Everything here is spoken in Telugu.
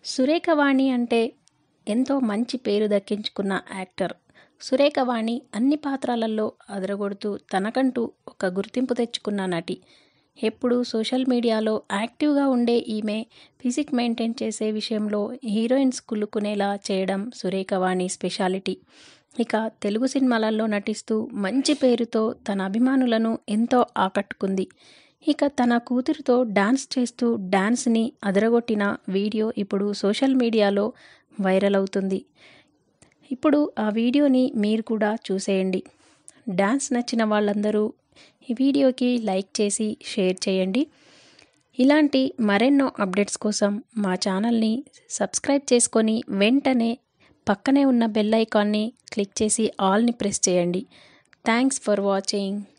సురేఖవాణి అంటే ఎంతో మంచి పేరు దక్కించుకున్న యాక్టర్ సురేఖవాణి అన్ని పాత్రలలో అదరగొడుతూ తనకంటూ ఒక గుర్తింపు తెచ్చుకున్న నటి ఎప్పుడు సోషల్ మీడియాలో యాక్టివ్గా ఉండే ఈమె ఫిజిక్ మెయింటైన్ చేసే విషయంలో హీరోయిన్స్ కులుకునేలా చేయడం సురేఖవాణి స్పెషాలిటీ ఇక తెలుగు సినిమాలలో నటిస్తూ మంచి పేరుతో తన అభిమానులను ఎంతో ఆకట్టుకుంది ఇక తన కూతురితో డాన్స్ చేస్తూ డాన్స్ని అదరగొట్టిన వీడియో ఇప్పుడు సోషల్ మీడియాలో వైరల్ అవుతుంది ఇప్పుడు ఆ వీడియోని మీరు కూడా చూసేయండి డాన్స్ నచ్చిన వాళ్ళందరూ ఈ వీడియోకి లైక్ చేసి షేర్ చేయండి ఇలాంటి మరెన్నో అప్డేట్స్ కోసం మా ఛానల్ని సబ్స్క్రైబ్ చేసుకొని వెంటనే పక్కనే ఉన్న బెల్ ఐకాన్ని క్లిక్ చేసి ఆల్ని ప్రెస్ చేయండి థ్యాంక్స్ ఫర్ వాచింగ్